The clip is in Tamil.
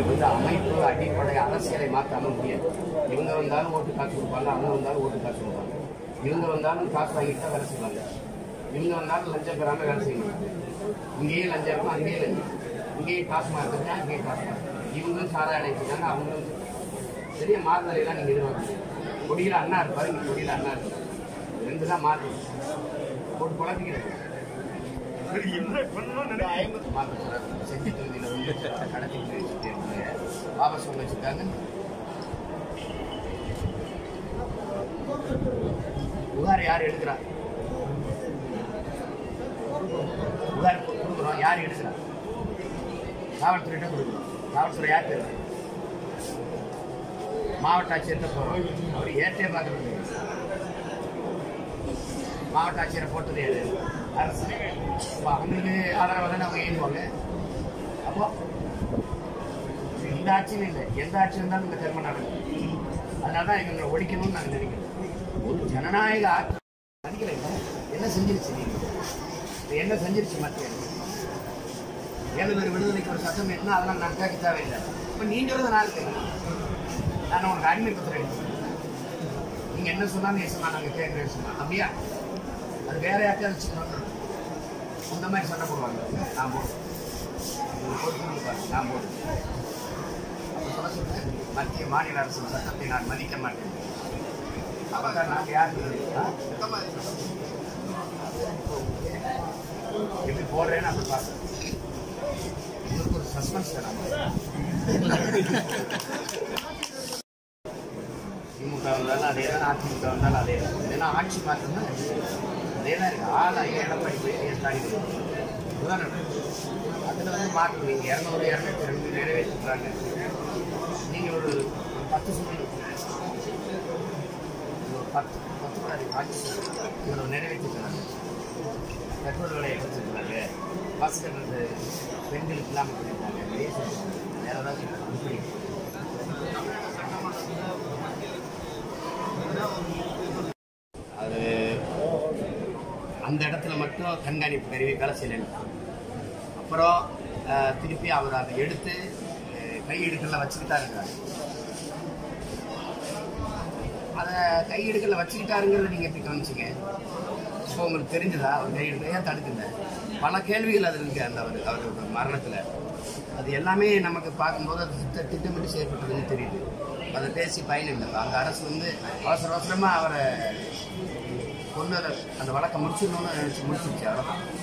இதுக்கு வந்து அமைப்பு அடிப்படை அரசியலை மாற்றாம முடியாது இவங்க வந்தாலும் ஓட்டு காசு கொடுப்பாங்க அவங்க வந்தாலும் ஓட்டு காசு கொடுப்பாங்க இவங்க வந்தாலும் காசு வாங்கிட்டு தான் வேலை செய்வாங்க இவங்க வந்தாலும் லஞ்சம் பெறாம வேலை செய்வாங்க இங்கேயும் லஞ்சம் இருக்கும் அங்கேயும் லஞ்சம் இங்கேயும் காசு மாற்றுறாங்க அங்கேயும் காசு மாற்றுறாங்க இவங்களும் சாரா அடைச்சிருக்காங்க அவங்களும் பெரிய மாறுதலையெல்லாம் நீங்க எதிர்பார்க்கணும் கொடியில் அண்ணா இருப்பாரு இங்க கொடியில் அண்ணா இருப்பாரு ரெண்டு தான் மாற்று போட்டு குழப்பிக்கிறது செட்டி தொகுதியில் வந்து கடத்தி வச்சுட்டு வாபஸ் கொண்டு வச்சிருக்காங்க புகார் யார் எடுக்கிறா புகார் கொடுக்குறோம் யார் எடுக்கிறா காவல்துறையிட்ட கொடுக்குறோம் காவல்துறை யார் பேர் மாவட்ட ஆட்சியர்கிட்ட போகிறோம் அவர் ஏற்றே பார்க்கறது மாவட்ட ஆட்சியரை போட்டது யாரு அரசு அப்போ அவங்களுக்கு ஆதரவாக தானே அவங்க எழுதுவாங்க அப்போ இந்த ஆட்சின்னு இல்லை எந்த ஆட்சி இருந்தாலும் இந்த கர்மம் நடக்கும் அதனால தான் இவங்களை ஒழிக்கணும்னு நாங்கள் நினைக்கிறோம் ஒரு ஜனநாயக ஆட்சி நினைக்கல என்ன செஞ்சிருச்சு நீங்க இது என்ன செஞ்சிருச்சு மத்திய அரசு? ஏழு பேர் விடுதலைக்கு ஒரு சட்டம் எட்டுனா அதெல்லாம் நான் கேட்க தேவையில்லை இப்போ நீ சொல்றதை நான் கேட்கணும் நான் உனக்கு அடிமை பத்திரம் நீங்க என்ன சொன்னாலும் நீ சொன்னா நாங்கள் கேட்குறேன்னு சொன்னா அப்படியா அது வேற யாருக்காவது சொல்லணும் அந்த மாதிரி சண்டை போடுவாங்க நான் போடுவேன் உங்களுக்கு பொறுப்பு பாருங்க நான் போடுவேன் அப்போ சொல்ல சொல்றேன் மத்திய மாநில அரசின் சட்டத்தை நான் மதிக்க மாட்டேன் அப்பதான் நாங்கள் யாருக்கு ஆ? எப்படி போடுறேன்னு அப்படி பார்க்குறேன் உங்களுக்கு ஒரு சஸ்பென்ஸ் தராங்க திமுக வந்தாலும் அதே தான் அதிமுக வந்தாலும் அதே தான் ஏன்னா ஆட்சி மாற்றம் தான் அதே தான் இருக்கு ஆளா எடப்பாடி போய் ஸ்டாலின் உதாரணம் அதில் வந்து மாற்றம் நீங்கள் இரநூறு இரநூத்தி ரெண்டு நிறைவேற்றுறாங்க நீங்கள் ஒரு ஒரு பத்து சொல்லுங்க ஒரு பத்து பத்து கூட ஆட்சி இவ்வளவு நிறைவேற்றிருக்கிறாங்க பெட்ரோல் விலையை குறைச்சிருக்கிறாங்க பஸ் கட்டுறது பெண்களுக்கு இல்லாமல் பண்ணியிருக்காங்க வேற ஏதாவது இப்படி அது அந்த இடத்துல மட்டும் கண்காணிப்பு கருவி வேலை செய்யலாம் அப்புறம் அஹ், திருப்பி அவர் அதை எடுத்து அஹ், கையெடுக்கல வச்சுக்கிட்டா இருக்காரு அதை கையெடுக்கல வச்சுக்கிட்டாருங்கிறத நீங்க எப்படி கவனிச்சீங்க இப்போ உங்களுக்கு தெரிஞ்சதா அவர் கையெடுக்க ஏன் தடுக்கல பல கேள்விகள் அதில் இருக்கு அந்த அவர் அவரோட மரணத்துல அது எல்லாமே நமக்கு பார்க்கும்போது அது திட்ட திட்டமிட்டு செயல்பட்டதுன்னு தெரியுது அதை பேசி பயன் இல்லை அந்த அரசு வந்து அவசர அவசரமா அவரை கொண்டு அந்த வழக்கை முடிச்சிடணும்னு நினைச்சு முடிச்சிருச்சு அவ்வளோதான்